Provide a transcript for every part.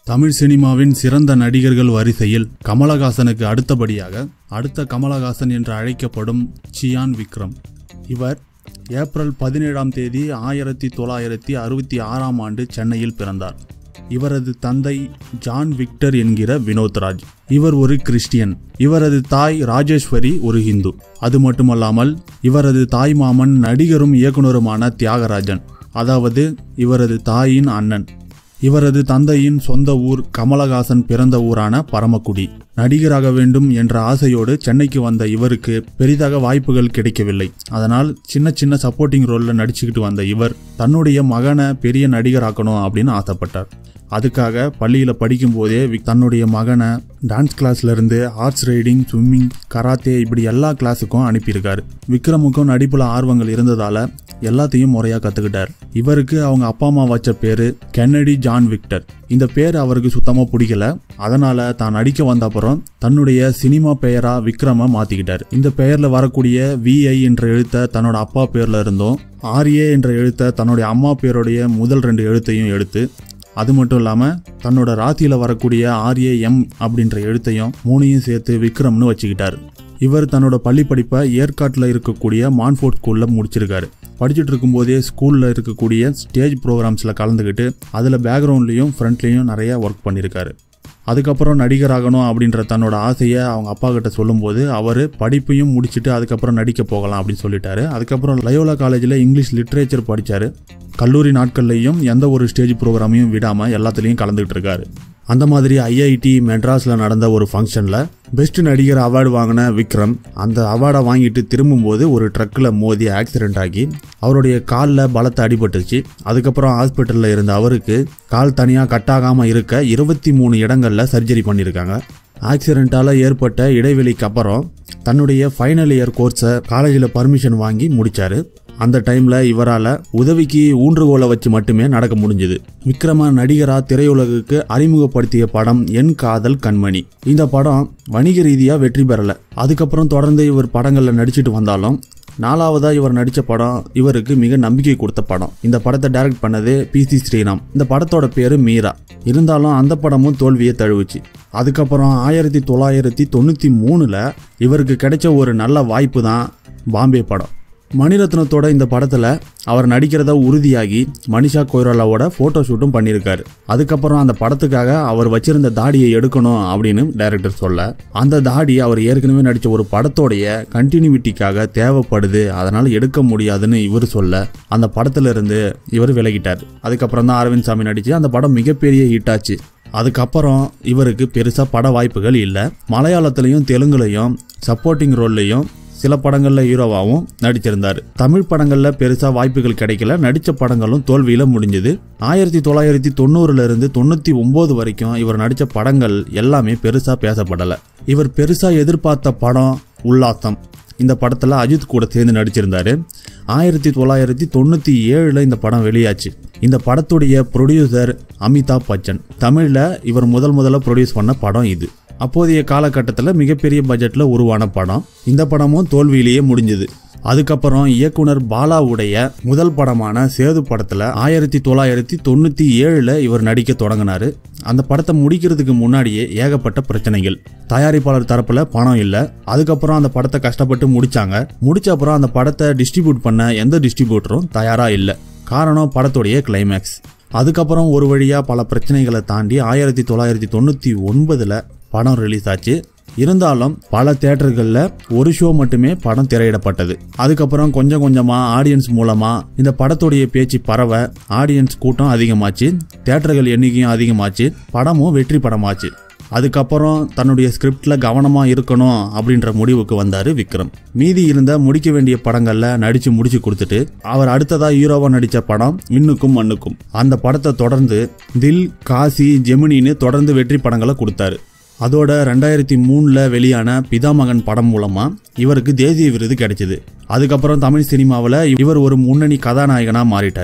தமிழ் சினிமாவின் சிறந்த நடிகர்கள் வரிசையில் கமலஹாசனுக்கு அடுத்தபடியாக அடுத்த கமலஹாசன் என்று அழைக்கப்படும் சியான் விக்ரம் இவர் ஏப்ரல் பதினேழாம் தேதி ஆயிரத்தி தொள்ளாயிரத்தி அறுபத்தி ஆறாம் ஆண்டு சென்னையில் பிறந்தார் இவரது தந்தை ஜான் விக்டர் என்கிற வினோத்ராஜ் இவர் ஒரு கிறிஸ்டியன் இவரது தாய் ராஜேஸ்வரி ஒரு ஹிந்து அது மட்டுமல்லாமல் இவரது தாய் மாமன் நடிகரும் இயக்குனருமான தியாகராஜன் அதாவது இவரது தாயின் அண்ணன் இவரது தந்தையின் சொந்த ஊர் கமலஹாசன் பிறந்த ஊரான பரமக்குடி நடிகராக வேண்டும் என்ற ஆசையோடு சென்னைக்கு வந்த இவருக்கு பெரிதாக வாய்ப்புகள் கிடைக்கவில்லை அதனால் சின்ன சின்ன சப்போர்ட்டிங் ரோலில் நடிச்சுக்கிட்டு வந்த இவர் தன்னுடைய மகனை பெரிய நடிகராக்கணும் அப்படின்னு ஆசைப்பட்டார் அதுக்காக பள்ளியில் படிக்கும்போதே விக் தன்னுடைய மகனை டான்ஸ் கிளாஸ்ல இருந்து ஹார்ஸ் ரைடிங் ஸ்விம்மிங் கராத்தே இப்படி எல்லா கிளாஸுக்கும் அனுப்பியிருக்காரு விக்ரமுக்கும் நடிப்புல ஆர்வங்கள் இருந்ததால எல்லாத்தையும் முறையாக கற்றுக்கிட்டார் இவருக்கு அவங்க அப்பா அம்மா வச்ச பேர் கென்னடி ஜான் விக்டர் இந்த பேர் அவருக்கு சுத்தமாக பிடிக்கல அதனால தான் நடிக்க வந்த அப்புறம் தன்னுடைய சினிமா பெயரா விக்ரம மாத்திக்கிட்டார் இந்த பெயர்ல வரக்கூடிய விஐ என்ற எழுத்தை தன்னோட அப்பா பேர்ல இருந்தும் ஆர்ஏ என்ற எழுத்தை தன்னுடைய அம்மா பேருடைய முதல் ரெண்டு எழுத்தையும் எடுத்து அது மட்டும் இல்லாமல் தன்னோட ராசியில் வரக்கூடிய ஆர்ஏஎம் அப்படின்ற எழுத்தையும் மூணையும் சேர்த்து விக்ரம்னு வச்சுக்கிட்டார் இவர் தன்னோட பள்ளி படிப்பை ஏற்காட்டில் இருக்கக்கூடிய மான்ஃபோர்ட் ஸ்கூலில் முடிச்சிருக்காரு படிச்சுட்டு இருக்கும்போதே ஸ்கூலில் இருக்கக்கூடிய ஸ்டேஜ் ப்ரோக்ராம்ஸில் கலந்துக்கிட்டு அதில் பேக்ரவுண்ட்லேயும் ஃப்ரண்ட்லேயும் நிறைய ஒர்க் பண்ணியிருக்காரு அதுக்கப்புறம் நடிகராகணும் அப்படின்ற தன்னோட ஆசையை அவங்க அப்பா கிட்ட சொல்லும்போது அவர் படிப்பையும் முடிச்சுட்டு அதுக்கப்புறம் நடிக்க போகலாம் அப்படின்னு சொல்லிட்டாரு அதுக்கப்புறம் லயோலா காலேஜில் இங்கிலீஷ் லிட்ரேச்சர் படித்தார் கல்லூரி நாட்கள்லையும் எந்த ஒரு ஸ்டேஜ் ப்ரோக்ராமையும் விடாமல் எல்லாத்துலேயும் கலந்துக்கிட்டு இருக்காரு அந்த மாதிரி ஐஐடி மெட்ராஸில் நடந்த ஒரு ஃபங்க்ஷனில் பெஸ்ட் நடிகர் அவார்டு வாங்கின விக்ரம் அந்த அவார்டை வாங்கிட்டு திரும்பும்போது ஒரு ட்ரக்கில் மோதி ஆக்சிடென்ட் ஆகி அவருடைய காலில் பலத்தை அடிபட்டுச்சு அதுக்கப்புறம் ஹாஸ்பிட்டலில் இருந்த அவருக்கு கால் தனியாக கட்டாகாமல் இருக்க இருபத்தி மூணு இடங்களில் சர்ஜரி பண்ணியிருக்காங்க ஆக்சிடென்ட்டால் ஏற்பட்ட இடைவெளிக்கு அப்புறம் தன்னுடைய ஃபைனல் இயர் கோர்ஸை காலேஜில் பர்மிஷன் வாங்கி முடித்தார் அந்த டைம்ல இவரால் உதவிக்கு ஊன்றுகோலை வச்சு மட்டுமே நடக்க முடிஞ்சது விக்ரம நடிகரா திரையுலகுக்கு அறிமுகப்படுத்திய படம் என் காதல் கண்மணி இந்த படம் வணிக ரீதியாக வெற்றி பெறல அதுக்கப்புறம் தொடர்ந்து இவர் படங்களில் நடிச்சிட்டு வந்தாலும் நாலாவதா இவர் நடித்த படம் இவருக்கு மிக நம்பிக்கை கொடுத்த படம் இந்த படத்தை டைரக்ட் பண்ணது பி சி ஸ்ரீராம் இந்த படத்தோட பேரு மீரா இருந்தாலும் அந்த படமும் தோல்வியை தழுவுச்சு அதுக்கப்புறம் ஆயிரத்தி தொள்ளாயிரத்தி தொண்ணூற்றி மூணில் இவருக்கு கிடைச்ச ஒரு நல்ல வாய்ப்பு தான் பாம்பே படம் மணிரத்னத்தோட இந்த படத்தில் அவர் நடிக்கிறத உறுதியாகி மனிஷா கொய்ராலாவோட ஃபோட்டோ ஷூட்டும் பண்ணியிருக்காரு அதுக்கப்புறம் அந்த படத்துக்காக அவர் வச்சிருந்த தாடியை எடுக்கணும் அப்படின்னு டைரக்டர் சொல்ல அந்த தாடி அவர் ஏற்கனவே நடித்த ஒரு படத்தோடைய கண்டினியூட்டிக்காக தேவைப்படுது அதனால் எடுக்க முடியாதுன்னு இவர் சொல்ல அந்த படத்துல இருந்து இவர் விலகிட்டார் அதுக்கப்புறம் தான் அரவிந்த் சாமி நடித்து அந்த படம் மிகப்பெரிய ஹிட் ஆச்சு அதுக்கப்புறம் இவருக்கு பெருசாக பட வாய்ப்புகள் இல்லை மலையாளத்துலேயும் தெலுங்குலையும் சப்போர்ட்டிங் ரோல்லையும் சில படங்களில் ஹீரோவாகவும் நடிச்சிருந்தார் தமிழ் படங்களில் பெருசாக வாய்ப்புகள் கிடைக்கல நடித்த படங்களும் தோல்வியில் முடிஞ்சது ஆயிரத்தி தொள்ளாயிரத்தி தொண்ணூறுல இருந்து தொண்ணூற்றி ஒம்பது வரைக்கும் இவர் நடித்த படங்கள் எல்லாமே பெருசாக பேசப்படலை இவர் பெருசாக எதிர்பார்த்த படம் உல்லாசம் இந்த படத்தில் அஜித் கூட சேர்ந்து நடிச்சிருந்தாரு ஆயிரத்தி தொள்ளாயிரத்தி தொண்ணூற்றி ஏழில் இந்த படம் வெளியாச்சு இந்த படத்துடைய ப்ரொடியூசர் அமிதாப் பச்சன் தமிழில் இவர் முதல் முதல்ல ப்ரொடியூஸ் பண்ண படம் இது அப்போதைய காலகட்டத்தில் மிகப்பெரிய பட்ஜெட்டில் உருவான படம் இந்த படமும் தோல்வியிலேயே முடிஞ்சது அதுக்கப்புறம் இயக்குனர் பாலாவுடைய முதல் படமான சேது படத்தில் ஆயிரத்தி தொள்ளாயிரத்தி தொண்ணூற்றி ஏழில் இவர் நடிக்க தொடங்கினார் அந்த படத்தை முடிக்கிறதுக்கு முன்னாடியே ஏகப்பட்ட பிரச்சனைகள் தயாரிப்பாளர் தரப்பில் பணம் இல்லை அதுக்கப்புறம் அந்த படத்தை கஷ்டப்பட்டு முடிச்சாங்க முடிச்ச அப்புறம் அந்த படத்தை டிஸ்ட்ரிபியூட் பண்ண எந்த டிஸ்ட்ரிபியூட்டரும் தயாராக இல்லை காரணம் படத்துடைய கிளைமேக்ஸ் அதுக்கப்புறம் ஒரு வழியாக பல பிரச்சனைகளை தாண்டி ஆயிரத்தி தொள்ளாயிரத்தி தொண்ணூற்றி ஒன்பதில் படம் ரிலீஸ் ஆச்சு இருந்தாலும் பல தேட்டர்களில் ஒரு ஷோ மட்டுமே படம் திரையிடப்பட்டது அதுக்கப்புறம் கொஞ்சம் கொஞ்சமாக ஆடியன்ஸ் மூலமாக இந்த படத்துடைய பேச்சு பரவ ஆடியன்ஸ் கூட்டம் அதிகமாச்சு தேட்டர்கள் எண்ணிக்கையும் அதிகமாச்சு படமும் வெற்றி படமாச்சு அதுக்கப்புறம் தன்னுடைய ஸ்கிரிப்டில் கவனமாக இருக்கணும் அப்படின்ற முடிவுக்கு வந்தார் விக்ரம் மீதி இருந்த முடிக்க வேண்டிய படங்களில் நடித்து முடிச்சு கொடுத்துட்டு அவர் அடுத்ததாக ஹீரோவாக நடித்த படம் விண்ணுக்கும் மண்ணுக்கும் அந்த படத்தை தொடர்ந்து தில் காசி ஜெமினின்னு தொடர்ந்து வெற்றி படங்களை கொடுத்தாரு அதோட ரெண்டாயிரத்தி மூணில் வெளியான பிதாமகன் படம் மூலமாக இவருக்கு தேசிய விருது கிடைச்சிது அதுக்கப்புறம் தமிழ் சினிமாவில் இவர் ஒரு முன்னணி கதாநாயகனாக மாறிட்டார்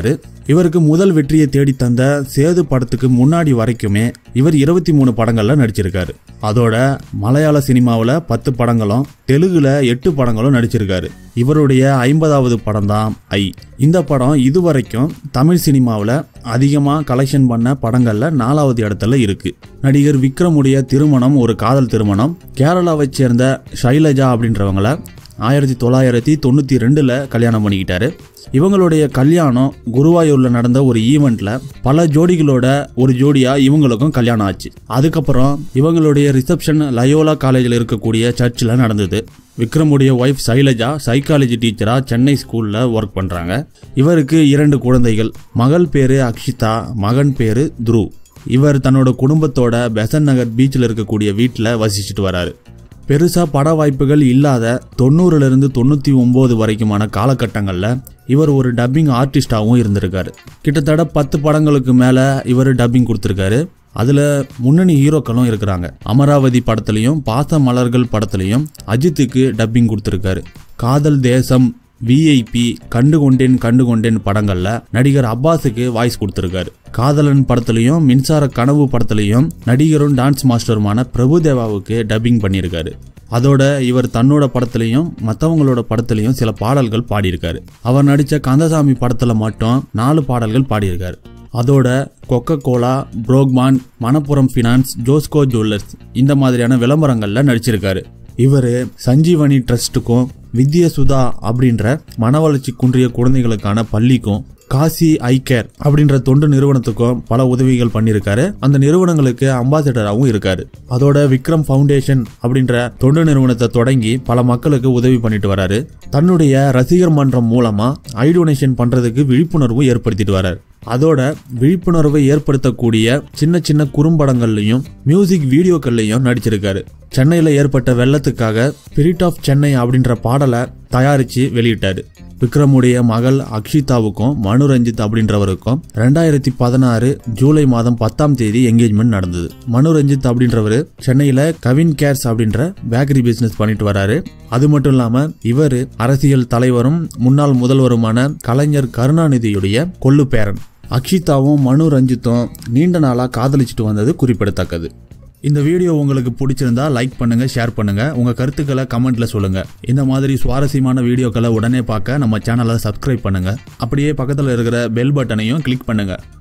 இவருக்கு முதல் வெற்றியை தேடி தந்த சேது படத்துக்கு முன்னாடி வரைக்குமே இவர் இருபத்தி மூணு படங்கள்ல நடிச்சிருக்காரு அதோட மலையாள சினிமாவில் பத்து படங்களும் தெலுங்குல எட்டு படங்களும் நடிச்சிருக்காரு இவருடைய ஐம்பதாவது படம் தான் ஐ இந்த படம் இதுவரைக்கும் தமிழ் சினிமாவில் அதிகமாக கலெக்ஷன் பண்ண படங்கள்ல நாலாவது இடத்துல இருக்கு நடிகர் விக்ரமுடைய திருமணம் ஒரு காதல் திருமணம் கேரளாவை சேர்ந்த ஷைலஜா அப்படின்றவங்கள ஆயிரத்தி தொள்ளாயிரத்தி தொண்ணூற்றி ரெண்டில் கல்யாணம் பண்ணிக்கிட்டாரு இவங்களுடைய கல்யாணம் குருவாயூரில் நடந்த ஒரு ஈவெண்ட்டில் பல ஜோடிகளோட ஒரு ஜோடியாக இவங்களுக்கும் கல்யாணம் ஆச்சு அதுக்கப்புறம் இவங்களுடைய ரிசப்ஷன் லயோலா காலேஜில் இருக்கக்கூடிய சர்ச்சில் நடந்தது விக்ரமுடைய ஒய்ஃப் சைலஜா சைக்காலஜி டீச்சராக சென்னை ஸ்கூலில் ஒர்க் பண்ணுறாங்க இவருக்கு இரண்டு குழந்தைகள் மகள் பேர் அக்ஷிதா மகன் பேர் துருவ் இவர் தன்னோட குடும்பத்தோட பெசன் நகர் பீச்சில் இருக்கக்கூடிய வீட்டில் வசிச்சுட்டு வராரு பெருசா பட வாய்ப்புகள் இல்லாத தொண்ணூறுல இருந்து தொண்ணூத்தி ஒன்பது வரைக்குமான காலகட்டங்களில் இவர் ஒரு டப்பிங் ஆர்டிஸ்டாகவும் இருந்திருக்காரு கிட்டத்தட்ட பத்து படங்களுக்கு மேல இவர் டப்பிங் கொடுத்துருக்காரு அதுல முன்னணி ஹீரோக்களும் இருக்கிறாங்க அமராவதி படத்துலையும் பாச மலர்கள் படத்துலையும் அஜித்துக்கு டப்பிங் கொடுத்துருக்காரு காதல் தேசம் விஐபி கண்டு கொண்டேன் கண்டு கொண்டேன் படங்கள்ல நடிகர் அப்பாஸுக்கு வாய்ஸ் கொடுத்திருக்காரு காதலன் படத்துலையும் மின்சார கனவு படத்துலையும் நடிகரும் டான்ஸ் மாஸ்டருமான பிரபுதேவாவுக்கு டப்பிங் பண்ணியிருக்காரு அதோட இவர் தன்னோட படத்துலையும் மற்றவங்களோட படத்துலையும் சில பாடல்கள் பாடியிருக்காரு அவர் நடித்த கந்தசாமி படத்துல மட்டும் நாலு பாடல்கள் பாடியிருக்காரு அதோட கொக்கோ கோலா புரோக்மான் மணப்புரம் ஃபினான்ஸ் ஜோஸ்கோ ஜுவல்லர்ஸ் இந்த மாதிரியான விளம்பரங்கள்ல நடிச்சிருக்காரு இவர் சஞ்சீவனி ட்ரஸ்ட்டுக்கும் வித்ய சுதா அப்படின்ற மனவளர்ச்சி குன்றிய குழந்தைகளுக்கான பள்ளிக்கும் காசி ஐ கேர் அப்படின்ற தொண்டு நிறுவனத்துக்கும் பல உதவிகள் பண்ணியிருக்காரு அந்த நிறுவனங்களுக்கு அம்பாசிடராகவும் இருக்காரு அதோட விக்ரம் ஃபவுண்டேஷன் அப்படின்ற தொண்டு நிறுவனத்தை தொடங்கி பல மக்களுக்கு உதவி பண்ணிட்டு வராரு தன்னுடைய ரசிகர் மன்றம் மூலமா ஐ டொனேஷன் பண்றதுக்கு விழிப்புணர்வு ஏற்படுத்திட்டு வராரு அதோட விழிப்புணர்வை ஏற்படுத்தக்கூடிய சின்ன சின்ன குறும்படங்கள்லையும் மியூசிக் வீடியோக்கள்லையும் நடிச்சிருக்காரு சென்னையில் ஏற்பட்ட வெள்ளத்துக்காக ஸ்பிரிட் ஆஃப் சென்னை அப்படின்ற பாடலை தயாரித்து வெளியிட்டாரு விக்ரமுடைய மகள் அக்ஷிதாவுக்கும் மனு ரஞ்சித் அப்படின்றவருக்கும் ரெண்டாயிரத்தி பதினாறு ஜூலை மாதம் பத்தாம் தேதி என்கேஜ்மெண்ட் நடந்தது மனு ரஞ்சித் அப்படின்றவர் சென்னையில் கவின் கேர்ஸ் அப்படின்ற பேக்கரி பிசினஸ் பண்ணிட்டு வராரு அது மட்டும் இல்லாம இவர் அரசியல் தலைவரும் முன்னாள் முதல்வருமான கலைஞர் கருணாநிதியுடைய கொள்ளு பேரன் அக்ஷிதாவும் மனு ரஞ்சித்தும் நீண்ட நாளாக காதலிச்சிட்டு வந்தது குறிப்பிடத்தக்கது இந்த வீடியோ உங்களுக்கு பிடிச்சிருந்தா லைக் பண்ணுங்க ஷேர் பண்ணுங்க உங்க கருத்துக்களை கமெண்ட்ல சொல்லுங்க இந்த மாதிரி சுவாரஸ்யமான வீடியோக்களை உடனே பார்க்க நம்ம சேனலை சப்ஸ்கிரைப் பண்ணுங்க அப்படியே பக்கத்தில் இருக்கிற பெல் பட்டனையும் கிளிக் பண்ணுங்க